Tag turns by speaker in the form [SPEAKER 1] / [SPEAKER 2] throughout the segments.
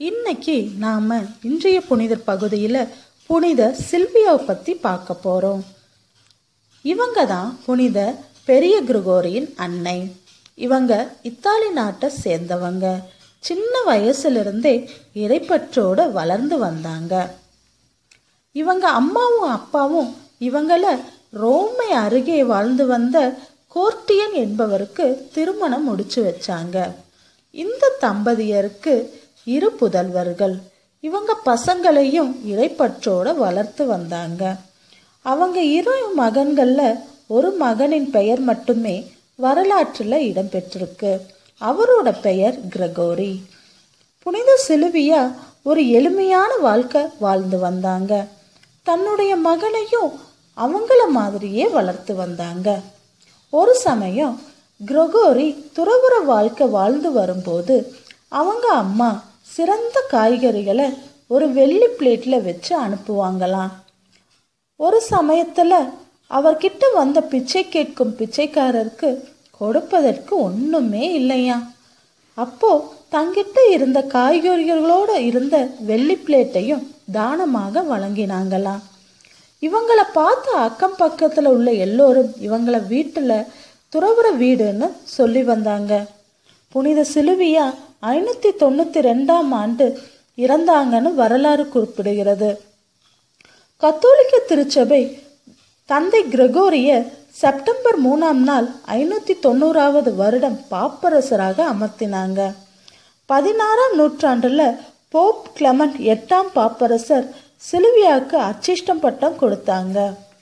[SPEAKER 1] இன்னைக்கு நாம இன்றைய புனிதர் பகுதியில் புனித சில்வியாவை பற்றி பார்க்க போகிறோம் இவங்க தான் புனித பெரிய கிரிகோரியின் அன்னை இவங்க இத்தாலி நாட்டை சேர்ந்தவங்க சின்ன வயசுலேருந்தே இறைப்பற்றோட வளர்ந்து வந்தாங்க இவங்க அம்மாவும் அப்பாவும் இவங்கள ரோமை அருகே வாழ்ந்து வந்த கோர்ட்டியன் என்பவருக்கு திருமணம் முடிச்சு வச்சாங்க இந்த தம்பதியருக்கு இரு புதல்வர்கள் இவங்க பசங்களையும் இறைப்பற்றோட வளர்த்து வந்தாங்க அவங்க இரு மகன்கள்ல ஒரு மகனின் பெயர் மட்டுமே வரலாற்றில் இடம்பெற்றிருக்கு அவரோட பெயர் கிரகோரி புனித சிலுவியா ஒரு எளிமையான வாழ்க்கை வாழ்ந்து வந்தாங்க தன்னுடைய மகனையும் அவங்கள மாதிரியே வளர்த்து வந்தாங்க ஒரு சமயம் கிரகோரி துறவுற வாழ்க்கை வாழ்ந்து வரும்போது அவங்க அம்மா சிறந்த காய்கறிகளை ஒரு வெள்ளி பிளேட்டில் வச்சு அனுப்புவாங்களாம் ஒரு சமயத்தில் அவர்கிட்ட வந்த பிச்சை கேட்கும் பிச்சைக்காரருக்கு கொடுப்பதற்கு ஒன்றுமே இல்லையா அப்போ தங்கிட்ட இருந்த காய்கறிகளோடு இருந்த வெள்ளி பிளேட்டையும் தானமாக வழங்கினாங்களாம் இவங்களை பார்த்து அக்கம் பக்கத்தில் உள்ள எல்லோரும் இவங்கள வீட்டில் துறவுற வீடுன்னு சொல்லி வந்தாங்க புனித சிலுவியா ஐநூற்றி தொண்ணூற்றி ரெண்டாம் ஆண்டு இறந்தாங்கன்னு வரலாறு குறிப்பிடுகிறது கத்தோலிக்க திருச்சபை தந்தை கிரகோரிய செப்டம்பர் மூணாம் நாள் ஐநூற்றி தொண்ணூறாவது வருடம் பாப்பரசராக அமர்த்தினாங்க பதினாறாம் நூற்றாண்டில் போப் கிளமண்ட் எட்டாம் பாப்பரசர் சிலுவியாவுக்கு அச்சிஷ்டம் பட்டம் கொடுத்தாங்க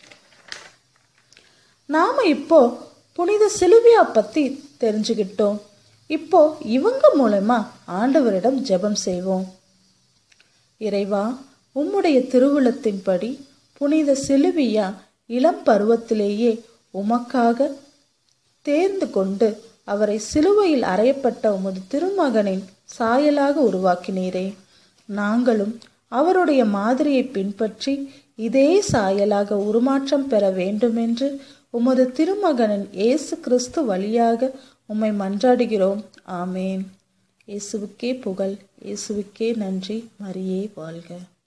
[SPEAKER 1] நாம் இப்போ புனித சிலுவியா பற்றி தெரிஞ்சுக்கிட்டோம் இப்போ இவங்க மூலமா ஆண்டவரிடம் ஜெபம் செய்வோம் இறைவா உம்முடைய திருவுளத்தின்படி புனித சிலுவியா இளம் பருவத்திலேயே உமக்காக தேர்ந்து கொண்டு அவரை சிலுவையில் அறையப்பட்ட உமது திருமகனின் சாயலாக உருவாக்கினீரே நாங்களும் அவருடைய மாதிரியை பின்பற்றி இதே சாயலாக உருமாற்றம் பெற வேண்டுமென்று உமது திருமகனின் இயேசு கிறிஸ்து வழியாக உம்மை மன்றாடுகிறோம் ஆமேன் இயேசுவுக்கே புகழ் இயேசுவுக்கே நன்றி மரியே வாழ்க